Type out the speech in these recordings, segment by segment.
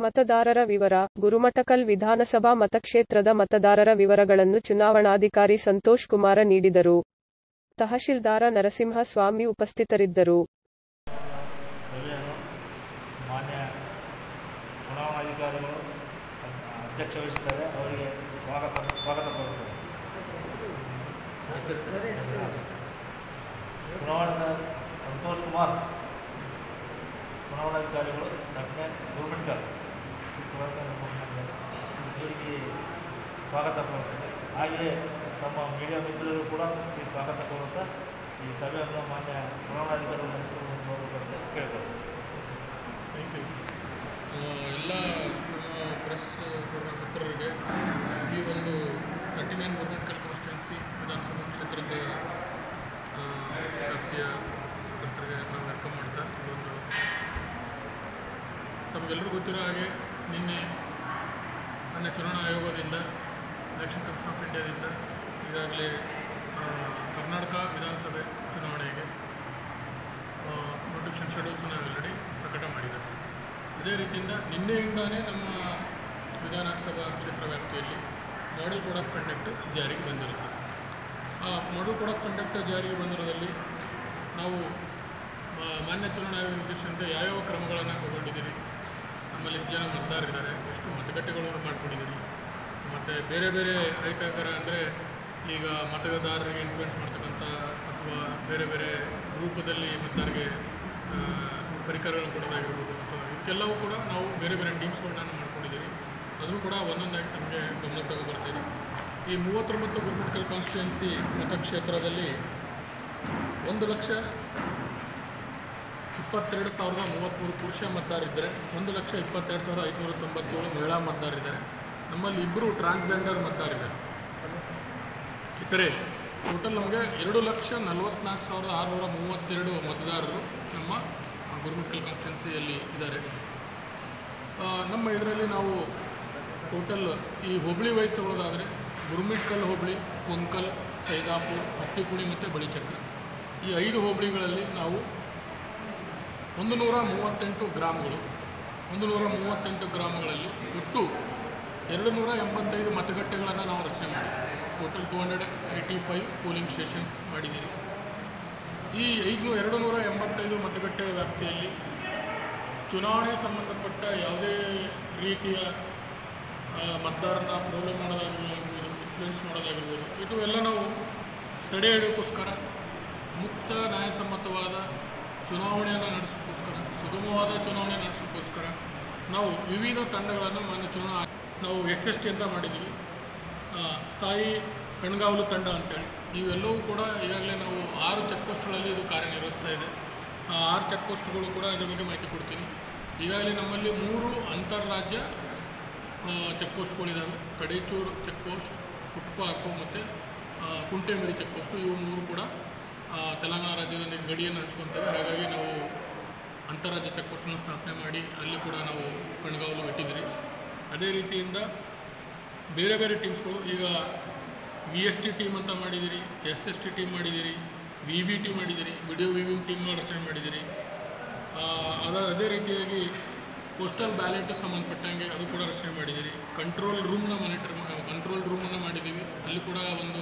ಮತದಾರರ ವಿವರ ಗುರುಮಠಕಲ್ ವಿಧಾನಸಭಾ ಮತಕ್ಷೇತ್ರದ ಮತದಾರರ ವಿವರಗಳನ್ನು ಚುನಾವಣಾಧಿಕಾರಿ ಸಂತೋಷ್ ಕುಮಾರ ನೀಡಿದರು. ತಹಶೀಲ್ದಾರ ನರಸಿಂಹ ಸ್ವಾಮಿ ಉಪಸ್ಥಿತರಿದ್ದರು. ಸಭೆಯನ್ನು ಮಾನ್ಯ ಚುನಾವಣಾಧಿಕಾರಿಗಳು ಅದ್- ಅಧ್ಯಕ್ಷ ವಹಿಸಿದ್ದಾರೆ ಅವರಿಗೆ ಸ್ವಾಗತ ಸ್ವಾಗತ ಕೋರುತ್ತೇನೆ ಚುನಾವಣಾ ಸಂತೋಷ್ ಕುಮಾರ್ ಚುನಾವಣಾಧಿಕಾರಿಗಳು ದಕ್ಷಿಣ ಗುರುಮಠಕಲ್ ಇವರಿಗೆ ಸ್ವಾಗತ ಕೋರುತ್ತೇನೆ ಹಾಗೆಯೇ ತಮ್ಮ ಮೀಡಿಯಾ ಮಿತ್ರರು ಕೂಡ ಈ ಸ್ವಾಗತ ಕೋರುತ್ತಾ ಈ ಸಭೆಯನ್ನು ಮಾನ್ಯ ಚುನಾವಣಾಧಿಕಾರಿಗಳು ನಡೆಸಿಕೊಂಡು ಹೋಗಬೇಕಂತ ಕೇಳ್ಕೊಳ್ತೇನೆ ಥ್ಯಾಂಕ್ ಯು ಎಲ್ಲ ನಮ್ಮ ಪ್ರೆಸ್ ಮಿತ್ರರಿಗೆ ಈ ಒಂದು ತರ್ಟಿ ನೈನ್ ಗೌರ್ಮೆಂಟ್ ಕಾನ್ಸ್ಟಿಟ್ಯೂನ್ಸಿ ವಿಧಾನಸಭಾ ಕ್ಷೇತ್ರದ ಆ, ವ್ಯಾಪ್ತಿಯ ಮಿತ್ರರಿಗೆ ನಾವು ವೆಲ್ಕಮ್ ಮಾಡ್ತಾ ಇದೊಂದು ತಮಗೆಲ್ಲರಿಗೂ ಗೊತ್ತಿರೋ ಹಾಗೆ ನಿನ್ನೆ ಮಾನ್ಯ ಚುನಾವಣಾ ಆಯೋಗದಿಂದ ಎಲೆಕ್ಷನ್ ಕಮಿಷನ್ ಆಫ್ ಇಂಡಿಯಾದಿಂದ ಈಗಾಗಲೇ ಆ, ಕರ್ನಾಟಕ ವಿಧಾನಸಭೆ ಚುನಾವಣೆಗೆ ನೋಟಿಫಿಕೇಶನ್ ಶೆಡ್ಯೂಲ್ಸನ್ನು ಆಲ್ರೆಡಿ ಪ್ರಕಟ ಮಾಡಿದೆ ಅದೇ ರೀತಿಯಿಂದ ನಿನ್ನೆಯಿಂದಾನೇ ನಮ್ಮ ವಿಧಾನಸಭಾ ಕ್ಷೇತ್ರ ವ್ಯಾಪ್ತಿಯಲ್ಲಿ ಮಾಡೆಲ್ ಕೋಡ್ ಆಫ್ ಕಂಡಕ್ಟ್ ಜಾರಿಗೆ ಬಂದಿರುತ್ತೆ ಆ ಮಾಡೆಲ್ ಕೋಡ್ ಆಫ್ ಕಂಡಕ್ಟ್ ಜಾರಿಗೆ ಬಂದಿರೋದಲ್ಲಿ ನಾವು ಮಾ- ಮಾನ್ಯ ಚುನಾವಣಾ ಆಯೋಗ ನಿರ್ದೇಶನದಂತೆ ಯಾವ್ಯಾವ ಕ್ರಮಗಳನ್ನು ಕೈಗೊಂಡಿದ್ದೀರಿ ನಮ್ಮಲ್ಲಿ ಎಷ್ಟು ಜನ ಮತದಾರರಿದ್ದಾರೆ ಎಷ್ಟು ಮತಗಟ್ಟೆಗಳು ಮಾಡ್ಕೊಂಡಿದ್ದೀರಿ ಮತ್ತು ಬೇರೆ ಬೇರೆ ಅಹಿತಕರ ಅಂದರೆ ಈಗ ಮತದಾರರಿಗೆ ಇನ್ಫ್ಲೂಯೆನ್ಸ್ ಮಾಡ್ತಕ್ಕಂಥ ಅಥವಾ ಬೇರೆ ಬೇರೆ ರೂಪದಲ್ಲಿ ಮತದಾರರಿಗೆ ಆ, ಪರಿಕರಗಳನ್ನು ಕೊಡೋದಾಗಿರ್ಬೋದು ಅಥವಾ ಇದಕ್ಕೆಲ್ಲವೂ ಕೂಡ ನಾವು ಬೇರೆ ಬೇರೆ ಟೀಮ್ಸ್ಗಳನ್ನ ಮಾಡ್ಕೊಂಡಿದ್ದೀರಿ ಅದನ್ನು ಕೂಡ ಒಂದೊಂದಾಗಿ ನಮಗೆ ಗಮನ ತಗೊಂಡ್ಬರ್ತೀರಿ ಈ ಮೂವತ್ತೊಂಬತ್ತು ಗುರುಮಠಕಲ್ ಕಾನ್ಸ್ಟಿಟ್ಯೂನ್ಸಿ ಮತಕ್ಷೇತ್ರದಲ್ಲಿ ಒಂದು ಲಕ್ಷ ಇಪ್ಪತ್ತೆರಡು ಸಾವಿರದ ಮೂವತ್ತ್ಮೂರು ಪುರುಷ ಮತದಾರರಿದ್ದರೆ ಒಂದು ಲಕ್ಷ ಇಪ್ಪತ್ತೆರಡು ಸಾವಿರದ ಐದುನೂರ ತೊಂಬತ್ತೇಳು ಮಹಿಳಾ ಮತದಾರರಿದ್ದಾರೆ ನಮ್ಮಲ್ಲಿ ಇಬ್ಬರು ಟ್ರಾನ್ಸ್ಜೆಂಡರ್ ಮತದಾರರಿದ್ದಾರೆ ಇತರೆ ಟೋಟಲ್ ನಮಗೆ ಎರಡು ಲಕ್ಷ ನಲವತ್ನಾಲ್ಕು ಸಾವಿರದ ಆರುನೂರ ಮೂವತ್ತೆರಡು ಮತದಾರರು ನಮ್ಮ ಗುರುಮಿಕ್ಕಲ್ ಕಾನ್ಸ್ಟಿಟ್ಯೂನ್ಸಿಯಲ್ಲಿ ಇದ್ದಾರೆ ಆ, ನಮ್ಮ ಇದರಲ್ಲಿ ನಾವು ಟೋಟಲ್ ಈ ಹೋಬಳಿ ವೈಸ್ ತಗೊಳ್ಳೋದಾದರೆ ಗುರುಮಿಟ್ಕಲ್ ಹೋಬಳಿ ಕೊಂಕಲ್ ಸೈದಾಪುರ್ ಹತ್ತಿಕುಳಿ ಮತ್ತು ಬಳಿಚಕ್ರ ಈ ಐದು ಹೋಬಳಿಗಳಲ್ಲಿ ನಾವು ಒಂದು ನೂರ ಮೂವತ್ತೆಂಟು ಗ್ರಾಮಗಳು ಒಂದು ನೂರ ಮೂವತ್ತೆಂಟು ಗ್ರಾಮಗಳಲ್ಲಿ ಒಟ್ಟು ಎರಡು ನೂರ ಎಂಬತ್ತೈದು ಮತಗಟ್ಟೆಗಳನ್ನು ನಾವು ರಚನೆ ಮಾಡಿದ್ದೀವಿ total two hundred eighty five polling stations ಮಾಡಿದ್ದೀರಿ ಈ ಐದು ಎರಡು ನೂರ ಎಂಬತ್ತೈದು ಮತಗಟ್ಟೆ ವ್ಯಾಪ್ತಿಯಲ್ಲಿ ಚುನಾವಣೆ ಸಂಬಂಧಪಟ್ಟ ಯಾವುದೇ ರೀತಿಯ ಆ, ಮತದಾರನ ಪ್ರಾಬ್ಲಮ್ ಮಾಡೋದಾಗಿರ್ಬೋದು ಇನ್ಫ್ಲೂಯೆನ್ಸ್ ಮಾಡೋದಾಗಿರ್ಬೋದು ಇದು ಎಲ್ಲ ನಾವು ತಡೆ ಹಿಡಿಯೋಕ್ಕೋಸ್ಕರ ಮುಕ್ತ ನ್ಯಾಯಸಮ್ಮತವಾದ ಚುನಾವಣೆಯನ್ನು ನಡೆಸೋಕ್ಕೋಸ್ಕರ ಸುಗಮವಾದ ಚುನಾವಣೆ ನಡೆಸೋಕ್ಕೋಸ್ಕರ ನಾವು ವಿವಿಧ ತಂಡಗಳನ್ನು ಮಾನ್ಯ ಚುನಾವಣಾ ಆಯೋಗ- ನಾವು ಎಸ್ ಎಸ್ ಟಿ ಅಂತ ಮಾಡಿದ್ದೀವಿ ಆ, ಸ್ಥಾಯಿ ಕಣ್ಗಾವಲು ತಂಡ ಅಂತೇಳಿ ಇವೆಲ್ಲವೂ ಕೂಡ ಈಗಾಗಲೇ ನಾವು ಆರು ಚೆಕ್ ಪೋಸ್ಟ್ಗಳಲ್ಲಿ ಇದು ಕಾರ್ಯನಿರ್ವಹಿಸ್ತಾ ಇದೆ ಆ ಆರು ಚೆಕ್ ಪೋಸ್ಟ್ಗಳು ಕೂಡ ಇದ್ರ ಬಗ್ಗೆ ಮಾಹಿತಿ ಕೊಡ್ತೀನಿ ಈಗಾಗಲೇ ನಮ್ಮಲ್ಲಿ ಮೂರು ಅಂತಾರಾಜ್ಯ ಚೆಕ್ ಪೋಸ್ಟ್ಗಳಿದ್ದಾವೆ ಕಡೇಚೂರು ಚೆಕ್ ಪೋಸ್ಟ್ ಕುಟ್ಪಾಕು ಮತ್ತು ಕುಂಟೆಮರಿ ಚೆಕ್ ಪೋಸ್ಟು ಇವು ಮೂರು ಕೂಡ ಆ, ತೆಲಂಗಾಣ ರಾಜ್ಯದೊಂದಿಗೆ ಗಡಿಯನ್ನು ಹಂಚ್ಕೊತೇವೆ ಹಾಗಾಗಿ ನಾವು ಅಂತಾರಾಜ್ಯ ಚೆಕ್ ಪೋಸ್ಟನ್ನು ಸ್ಥಾಪನೆ ಮಾಡಿ ಅಲ್ಲಿ ಕೂಡ ನಾವು ಕಣ್ಗಾವಲು ಇಟ್ಟಿದ್ದೀರಿ ಅದೇ ರೀತಿಯಿಂದ ಬೇರೆ ಬೇರೆ ಟೀಮ್ಸ್ಗಳು ಈಗ ವಿ ಎಸ್ ಟಿ ಟೀಮ್ ಅಂತ ಮಾಡಿದ್ದೀರಿ ಎಸ್ ಎಸ್ ಟಿ ಟೀಮ್ ಮಾಡಿದ್ದೀರಿ ವಿ ವಿ ಟಿ ಮಾಡಿದ್ದೀರಿ ವಿಡಿಯೋ ವಿವಿಂಗ್ ಟೀಮ್ನ ರಚನೆ ಮಾಡಿದ್ದೀರಿ ಆ, ಅದ ಅದೇ ರೀತಿಯಾಗಿ ಪೋಸ್ಟಲ್ ಬ್ಯಾಲೆಟ್ ಸಂಬಂಧಪಟ್ಟಂಗೆ ಅದು ಕೂಡ ರಚನೆ ಮಾಡಿದ್ದೀರಿ ಕಂಟ್ರೋಲ್ ರೂಮ್ನ ಮಾನಿಟರ್ ಕಂಟ್ರೋಲ್ ರೂಮನ್ನು ಮಾಡಿದ್ದೀವಿ ಅಲ್ಲಿ ಕೂಡ ಒಂದು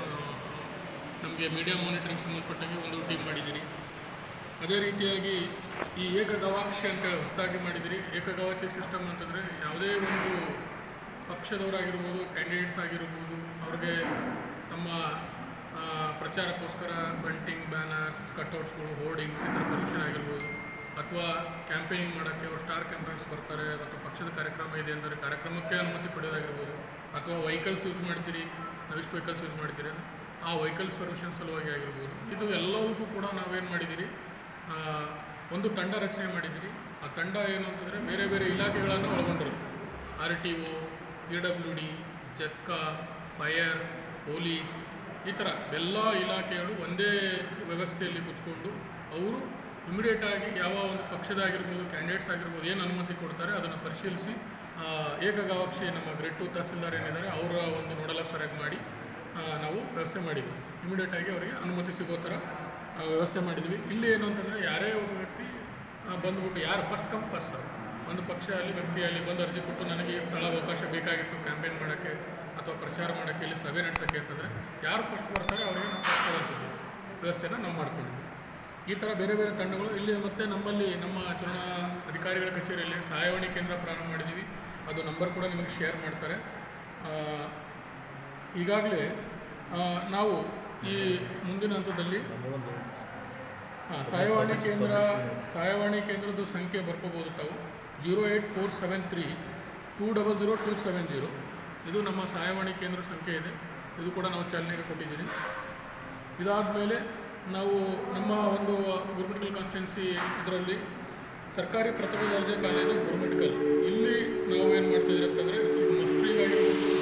ನಮಗೆ ಮೀಡಿಯಾ ಮಾನಿಟರಿಂಗ್ ಸಂಬಂಧಪಟ್ಟಂಗೆ ಒಂದು ಟೀಮ್ ಮಾಡಿದ್ದೀರಿ ಅದೇ ರೀತಿಯಾಗಿ ಈ ಏಕಗವಾಕ್ಷಿ ಅಂತೇಳಿ ಹೊಸದಾಗಿ ಮಾಡಿದಿರಿ ಏಕಗವಾಕ್ಷಿ ಸಿಸ್ಟಮ್ ಅಂತಂದರೆ ಯಾವುದೇ ಒಂದು ಪಕ್ಷದವರಾಗಿರ್ಬೋದು ಕ್ಯಾಂಡಿಡೇಟ್ಸ್ ಆಗಿರ್ಬೋದು ಅವ್ರಿಗೆ ತಮ್ಮ ಆ, ಪ್ರಚಾರಕ್ಕೋಸ್ಕರ ಬಂಟಿಂಗ್ ಬ್ಯಾನರ್ಸ್ ಕಟ್ಔಟ್ಸ್ಗಳು ಹೋರ್ಡಿಂಗ್ಸ್ ಈ ಥರ ಪರ್ಮಿಷನ್ ಆಗಿರ್ಬೋದು ಅಥವಾ ಕ್ಯಾಂಪೇನಿಂಗ್ ಮಾಡೋಕ್ಕೆ ಅವ್ರು ಸ್ಟಾರ್ ಕ್ಯಾಂಪೇನ್ಸ್ ಬರ್ತಾರೆ ಅಥವಾ ಪಕ್ಷದ ಕಾರ್ಯಕ್ರಮ ಇದೆ ಅಂದರೆ ಕಾರ್ಯಕ್ರಮಕ್ಕೆ ಅನುಮತಿ ಪಡೆಯೋದಾಗಿರ್ಬೋದು ಅಥವಾ ವೆಹಿಕಲ್ಸ್ ಯೂಸ್ ಮಾಡ್ತೀರಿ ನಾವಿಷ್ಟು ವೆಹಿಕಲ್ಸ್ ಯೂಸ್ ಮಾಡ್ತೀರಿ ಅಂದ್ರೆ ಆ ವೆಹಿಕಲ್ಸ್ ಪರ್ಮಿಷನ್ ಸಲುವಾಗಿ ಆಗಿರ್ಬೋದು ಇದು ಎಲ್ಲದಕ್ಕೂ ಕೂಡ ನಾವೇನು ಮಾಡಿದ್ದೀರಿ ಆ, ಒಂದು ತಂಡ ರಚನೆ ಮಾಡಿದ್ದೀರಿ ಆ ತಂಡ ಏನು ಅಂತಂದರೆ ಬೇರೆ ಬೇರೆ ಇಲಾಖೆಗಳನ್ನು ಒಳಗೊಂಡಿರುತ್ತೆ R T O P W D ಜೆಸ್ಕಾ ಫೈರ್ ಪೊಲೀಸ್ ಈ ಥರ ಎಲ್ಲ ಇಲಾಖೆಗಳು ಒಂದೇ ವ್ಯವಸ್ಥೆಯಲ್ಲಿ ಕೂತ್ಕೊಂಡು ಅವರು ಇಮಿಡಿಯೇಟಾಗಿ ಯಾವ ಒಂದು ಪಕ್ಷದಾಗಿರ್ಬೋದು ಕ್ಯಾಂಡಿಡೇಟ್ಸ್ ಆಗಿರ್ಬೋದು ಏನು ಅನುಮತಿ ಕೊಡ್ತಾರೆ ಅದನ್ನು ಪರಿಶೀಲಿಸಿ ಆ, ಏಕಗವಾಕ್ಷಿ ನಮ್ಮ ಗ್ರೇಡ್ ಟು ತಹಸೀಲ್ದಾರ್ ಏನಿದ್ದಾರೆ ಅವರ ಒಂದು ನೋಡಲ್ ಆಫೀಸರಾಗಿ ಮಾಡಿ ಆ, ನಾವು ವ್ಯವಸ್ಥೆ ಮಾಡಿದ್ವಿ ಇಮಿಡಿಯೇಟಾಗಿ ಅವರಿಗೆ ಅನುಮತಿ ಸಿಗೋ ಥರ ಆ, ವ್ಯವಸ್ಥೆ ಮಾಡಿದ್ವಿ ಇಲ್ಲಿ ಏನು ಅಂತಂದರೆ ಯಾರೇ ಒಬ್ಬ ವ್ಯಕ್ತಿ ಆ, ಬಂದ್ಬಿಟ್ಟು ಯಾರು ಫಸ್ಟ್ ಕಮ್ ಫಸ್ಟ್ ಸರ್ವ್ ಒಂದು ಪಕ್ಷ ಅಲ್ಲಿ ವ್ಯಕ್ತಿ ಅಲ್ಲಿ ಬಂದು ಅರ್ಜಿ ಕೊಟ್ಟು ನನಗೆ ಈ ಸ್ಥಳ ಅವಕಾಶ ಬೇಕಾಗಿತ್ತು ಕ್ಯಾಂಪೇನ್ ಮಾಡೋಕ್ಕೆ ಅಥವಾ ಪ್ರಚಾರ ಮಾಡೋಕ್ಕೆ ಇಲ್ಲಿ ಸಭೆ ನಡೆಸೋಕ್ಕೆ ಅಂತಂದರೆ ಯಾರು ಫಸ್ಟ್ ಬರ್ತಾರೆ ಅವರಿಗೆ ನಾವು ಕೊಡ್ತಕ್ಕಂಥದ್ದು ವ್ಯವಸ್ಥೆನ ನಾವು ಮಾಡ್ಕೊಂಡಿದ್ವಿ ಈ ಥರ ಬೇರೆ ಬೇರೆ ತಂಡಗಳು ಇಲ್ಲಿ ಮತ್ತು ನಮ್ಮಲ್ಲಿ ನಮ್ಮ ಚುನಾವಣಾ ಅಧಿಕಾರಿಗಳ ಕಚೇರಿಯಲ್ಲಿ ಸಹಾಯವಾಣಿ ಕೇಂದ್ರ ಪ್ರಾರಂಭ ಮಾಡಿದ್ದೀವಿ ಅದು ನಂಬರ್ ಕೂಡ ನಿಮಗೆ ಶೇರ್ ಮಾಡ್ತಾರೆ ಆ, ಈಗಾಗಲೇ ಆ, ನಾವು ಈ ಮುಂದಿನ ಹಂತದಲ್ಲಿ ಹಾಂ ಸಹಾಯವಾಣಿ ಕೇಂದ್ರ ಸಹಾಯವಾಣಿ ಕೇಂದ್ರದ ಸಂಖ್ಯೆ ಬರ್ಕೋಬೋದು ತಾವು zero eight four seven three two double zero two seven zero ಇದು ನಮ್ಮ ಸಹಾಯವಾಣಿ ಕೇಂದ್ರ ಸಂಖ್ಯೆ ಇದೆ ಇದು ಕೂಡ ನಾವು ಚಾಲನೆಗೆ ಕೊಟ್ಟಿದ್ದೀರಿ ಇದಾದ ಮೇಲೆ ನಾವು ನಮ್ಮ ಒಂದು ಗುರುಮಿಟ್ಕಲ್ ಕಾನ್ಸ್ಟಿಟ್ಯೂನ್ಸಿ ಇದರಲ್ಲಿ ಸರ್ಕಾರಿ ಪ್ರಥಮ ದರ್ಜೆ ಕಾಲೇಜು ಗುರುಮಿಟ್ಕಲ್ ಇಲ್ಲಿ ನಾವು ಏನು ಮಾಡ್ತಿದ್ದೀರಿ ಅಂತಂದರೆ ಈಗ ಮಸ್ಟ್ರಿಗಾಗಿರ್ಬೋದು